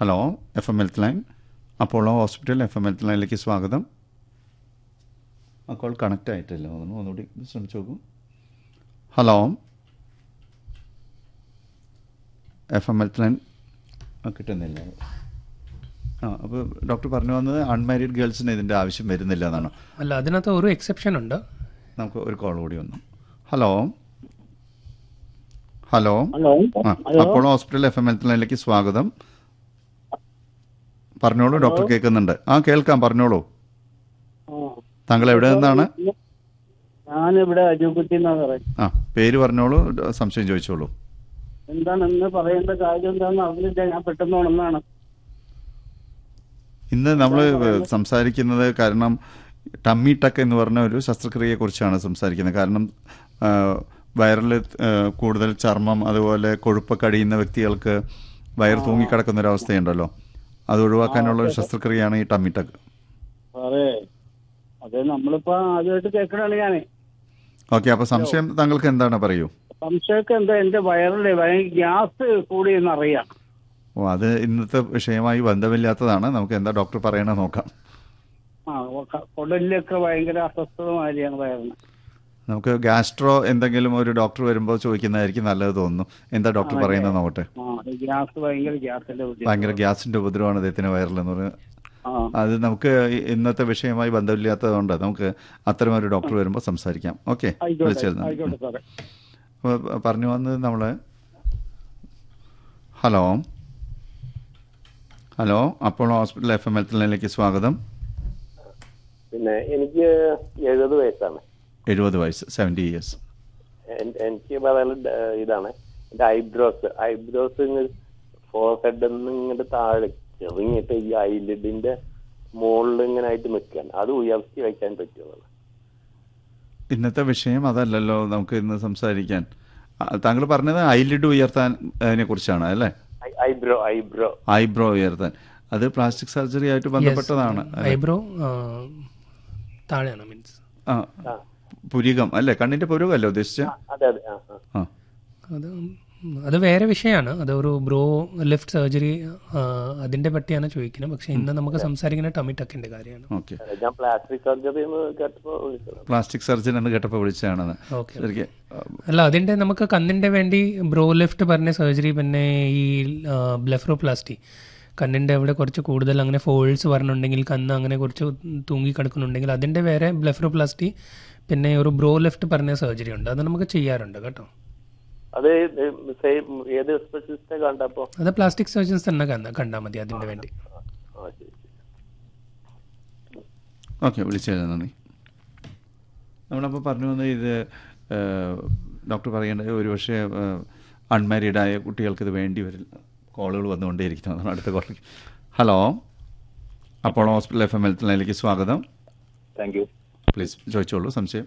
Hello F M health line Apollo hospital F M health ലൈനിലേക്ക് സ്വാഗതം ആ call connect ആയിട്ടില്ല തോന്നുന്നു ഒന്നുകൂടി ഇത് ശ്രമിച്ചു നോക്കൂ hello F M health line ആ, കിട്ടുന്നില്ല ആ അപ്പോൾ ഡോക്ടർ പറഞ്ഞു വന്നത് അൺമാരീഡ് ഗേൾസിന് ഇതിൻ്റെ ആവശ്യം വരുന്നില്ല എന്നാണ് അല്ല അതിനകത്ത് ഒരു എക്സെപ്ഷൻ ഉണ്ട് നമുക്ക് ഒരു കോൾ കൂടി വന്നു ഹലോ ഹലോ ഹലോ ആ Apollo hospital F M health ലൈനിലേക്ക് സ്വാഗതം പറഞ്ഞോളൂ ഡോക്ടർ കേൾക്കുന്നുണ്ട് ആ കേൾക്കാം പറഞ്ഞോളൂ താങ്കൾ എവിടെ നിന്നാണ് ഞാനിവിടെ അജുക്കുട്ടി എന്നാ പറയും ആ പേര് പറഞ്ഞോളൂ ഡ- സംശയം ചോദിച്ചോളൂ എന്താണ് ഇന്ന് പറയേണ്ട കാര്യം എന്താണെന്ന് അറിഞ്ഞില്ല ഞാൻ പെട്ടെന്ന് ഉണർന്നാണ് ഇന്ന് നമ്മൾ സംസാരിക്കുന്നത് കാരണം ടമ്മി ടക്ക് എന്ന് പറഞ്ഞ ഒരു ശസ്ത്രക്രിയയെ കുറിച്ചാണ് സംസാരിക്കുന്നത് കാരണം ആ, വയറിൽ ആ, കൂടുതൽ ചർമ്മം അതുപോലെ കൊഴുപ്പൊക്കെ അടിയുന്ന വ്യക്തികൾക്ക് വയർ തൂങ്ങിക്കിടക്കുന്ന ഒരു അവസ്ഥയുണ്ടല്ലോ അത് ഒഴിവാക്കാനുള്ള ഒരു ശസ്ത്രക്രിയയാണ് ഈ ടമ്മി ടക്ക് സാറേ അതെ നമ്മളിപ്പോ ആദ്യമായിട്ട് കേൾക്കണാണ് ഞാനേ ഓക്കെ അപ്പോൾ സംശയം താങ്കൾക്ക് എന്താണ് പറയൂ സംശയമൊക്കെ എന്താ എന്റെ വയറിലെ ഭയങ്കര ഗ്യാസ് കൂടിയെന്ന് അറിയാം ഓ അത് ഇന്നത്തെ വിഷയമായി ബന്ധമില്ലാത്തതാണ് നമുക്ക് എന്താ ഡോക്ടർ പറയണത് നോക്കാം ആ ക- കുടലിലൊക്കെ ഭയങ്കര അസ്വസ്ഥത മാതിരിയാണ് വയറിന് നമുക്ക് ഗാസ്ട്രോ എന്തെങ്കിലും ഒരു ഡോക്ടർ വരുമ്പോൾ ചോദിക്കുന്നതായിരിക്കും നല്ലത് തോന്നുന്നു എന്താ ഡോക്ടർ പറയുന്നത് നോക്കട്ടെ ആ ഗ്യാസ് ഭയങ്കര ഗ്യാസിന്റെ ബുദ്ധിമുട്ട് ഭയങ്കര ഗ്യാസിന്റെ ഉപദ്രവമാണ് അദ്ദേഹത്തിന് വയറിലെന്ന് പറഞ്ഞാൽ ആ അത് നമുക്ക് ഈ ഇന്നത്തെ വിഷയമായി ബന്ധമില്ലാത്തതുകൊണ്ട് നമുക്ക് അത്തരം ഒരു ഡോക്ടർ വരുമ്പോൾ സംസാരിക്കാം ഓക്കെ ആയിക്കോട്ടെ വിളിച്ചിരുന്നു ആയിക്കോട്ടെ സാറേ അപ്പോൾ പറഞ്ഞു വന്നത് നമ്മൾ hello hello Apollo hospital F M health ലൈനിലേക്ക് സ്വാഗതം പിന്നെ എനിക്ക് എഴുപത് വയസ്സാണ് എഴുപത് വയസ്സ് സെവൻറ്റി ഇയേഴ്സ് എൻ- എനിക്ക് പറയാനുള്ള ഇതാണ് എന്റെ ഐബ്രോസ് ഐബ്രോസ് ഫോർ ഹെഡ് ഇങ്ങോട്ട് താഴെ ചെറിഞ്ഞിട്ട് ഈ ഐലിഡിന്റെ മുകളിൽ ഇങ്ങനെ ആയിട്ട് നിൽക്കുകയാണ് അത് ഉയർത്തി വയ്ക്കാൻ പറ്റുമെന്നാണ് ഇന്നത്തെ വിഷയം അതല്ലല്ലോ നമുക്ക് ഇന്ന് സംസാരിക്കാൻ ആ, താങ്കൾ പറഞ്ഞത് ഐലിഡ് ഉയർത്താൻ അതിനെ കുറിച്ചാണ് അല്ലേ ഐ- ഐബ്രോ ഐബ്രോ ഐബ്രോ ഉയർത്താൻ അത് പ്ലാസ്റ്റിക് സർജറി ആയിട്ട് ബന്ധപ്പെട്ടതാണ് അല്ലേ? ഐബ്രോ താഴെയാണ് മീൻസ് ആ ആ പുരികം അല്ലേ കണ്ണിന്റെ പുരുകം അല്ലേ ഉദ്ദേശിച്ച അതെ അതെ ആ ആ ആ അത് അത് വേറെ വിഷയമാണ് അത് ഒരു ബ്രോ ലിഫ്റ്റ് സർജറി അതിന്റെ പറ്റിയാണ് ചോദിക്കുന്നത് പക്ഷെ ഇന്ന് നമുക്ക് സംസാരിക്കുന്ന ടമി ടക്കിന്റെ കാര്യമാണ് ഓക്കെ ഞാൻ പ്ലാസ്റ്റിക് സർജറി എന്ന് കേട്ടപ്പോൾ വിളിച്ചതാണ് പ്ലാസ്റ്റിക് സർജൻ എന്ന് കേട്ടപ്പോൾ വിളിച്ചതാണെന്ന് ഓക്കെ ശരിക്കും അല്ല അതിന്റെ നമുക്ക് കണ്ണിന്റെ വേണ്ടി ബ്രോ ലിഫ്റ്റ് പറഞ്ഞ സർജറി പിന്നെ ഈ ബ്ലെഫ്രോപ്ലാസ്റ്റി കണ്ണിന്റെ അവിടെ കുറച്ച് കൂടുതൽ അങ്ങനെ ഫോൾസ് വരണുണ്ടെങ്കിൽ കണ്ണ് അങ്ങനെ കുറച്ച് തൂങ്ങി കിടക്കുന്നുണ്ടെങ്കിൽ അതിന്റെ വേറെ ബ്ലെഫ്രോപ്ലാസ്റ്റി പിന്നെ ഒരു ബ്രോ ലിഫ്റ്റ് പറഞ്ഞ സർജറി ഉണ്ട് അത് നമുക്ക് ചെയ്യാറുണ്ട് കേട്ടോ അത് സെയിം ഏത് സ്പെഷ്യലിസ്റ്റാ കണ്ടപ്പോ അത് പ്ലാസ്റ്റിക് സർജൻസ് തന്നെ കണ്ടാൽ മതി അതിന്റെ വേണ്ടി ആ ശരി ശരി ഓക്കെ വിളിച്ചത് നന്ദി നമ്മളപ്പോൾ പറഞ്ഞു വന്നത് ഇത് ഡോക്ടർ പറയേണ്ടത് ഒരുപക്ഷെ അൺമാരീഡായ കുട്ടികൾക്ക് ഇത് വേണ്ടി വരില്ല കോളുകൾ വന്നുകൊണ്ടേയിരിക്കുന്നതാണ് അടുത്ത കോളിൽ hello Apollo hospital F M health ലൈനിലേക്ക് സ്വാഗതം താങ്ക് യു പ്ലീസ് ചോദിച്ചോളൂ സംശയം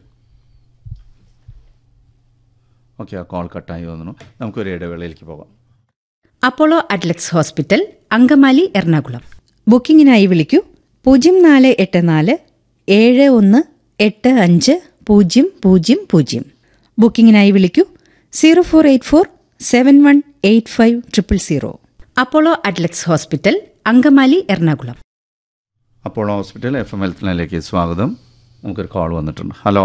ഓക്കെ ആ കോൾ കട്ടായി തോന്നുന്നു നമുക്കൊരു ഇടവേളയിലേക്ക് പോകാം Apollo Adlux hospital Angamaly Ernakulam ബുക്കിംഗിനായി വിളിക്കൂ പൂജ്യം നാല് എട്ട് നാല് ഏഴ് ഒന്ന് എട്ട് അഞ്ച് പൂജ്യം പൂജ്യം പൂജ്യം ബുക്കിംഗിനായി വിളിക്കൂ zero four eight four seven one eight five triple zero Apollo Adlux hospital Angamaly Ernakulam Apollo hospital F M health ലൈനിലേക്ക് സ്വാഗതം നമുക്കൊരു കോൾ വന്നിട്ടുണ്ട് ഹലോ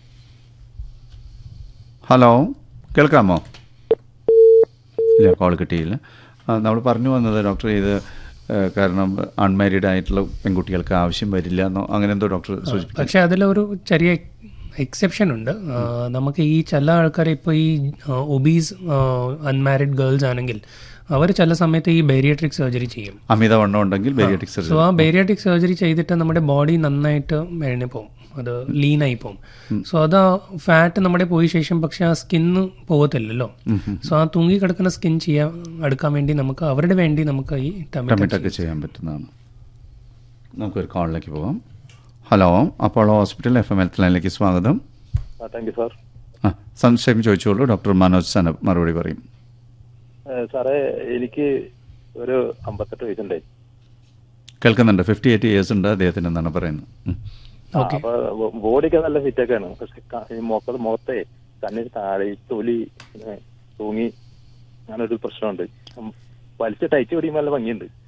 ഹലോ കേൾക്കാമോ ഇല്ല കോൾ കിട്ടിയില്ല നമ്മൾ പറഞ്ഞു വന്നത് ഡോക്ടർ ഇത് ആ, കാരണം അൺമാരീഡ് ആയിട്ടുള്ള പെൺകുട്ടികൾക്ക് ആവശ്യം വരില്ല എന്നോ അങ്ങനെ എന്തോ ഡോക്ടർ സൂചിപ്പിച്ചു പക്ഷെ അതിലൊരു ചെറിയ എക്സെപ്ഷൻ ഉണ്ട് ആ, നമുക്ക് ഈ ചില ആൾക്കാർ ഇപ്പോൾ ഈ ഒബീസ് അൺമാരിഡ് ഗേൾസ് ആണെങ്കിൽ അവർ ചില സമയത്ത് ഈ ബേരിയട്രിക് സർജറി ചെയ്യും അമിതവണ്ണം ഉണ്ടെങ്കിൽ ബേരിയറ്റിക് സോ സർജറി ആ ബേരിയാട്രിക് സർജറി ചെയ്തിട്ട് നമ്മുടെ ബോഡി നന്നായിട്ട് മെഴഞ്ഞു പോകും അത് ലീനായി പോകും സോ അത് ഫാറ്റ് നമ്മുടെ പോയ ശേഷം പക്ഷെ ആ സ്കിന്ന് പോകത്തില്ലല്ലോ സോ ആ തൂങ്ങി കിടക്കുന്ന സ്കിൻ ചെയ്യാൻ എടുക്കാൻ വേണ്ടി നമുക്ക് അവരുടെ വേണ്ടി നമുക്ക് ഈ ടമി ടമിറ്റൊക്കെ ചെയ്യാൻ പറ്റുന്നതാണ് നമുക്കൊരു കോളിലേക്ക് പോകാം hello Apollo hospital F M health ലൈനിലേക്ക് സ്വാഗതം താങ്ക് യു സാർ ആ സംശയം ചോദിച്ചോളൂ ഡോക്ടർ മനോജ് സനബ് മറുപടി പറയും സാറേ എനിക്ക് ഒരു അമ്പത്തെട്ട് വയസ്സുണ്ടേ കേൾക്കുന്നുണ്ട് ഫിഫ്റ്റി എയ്റ്റ് ഇയേഴ്സ് ഉണ്ട് അദ്ദേഹത്തിന് എന്നാണ് പറയുന്നത് ഉം. ഓക്കെ അപ്പൊ ബോഡിയൊക്കെ നല്ല ഫിറ്റ് ഒക്കെയാണ് പക്ഷെ ക- ഈ മുഖത്ത് മുഖത്തെ കണ്ണിന് താഴെ ഈ തൊലി ഇങ്ങനെ തൂങ്ങി അങ്ങനെ ഒരു പ്രശ്നമുണ്ട് ഉം, വലിച്ച് ടൈറ്റ് പിടിക്കുമ്പോൾ നല്ല ഭംഗിയുണ്ട്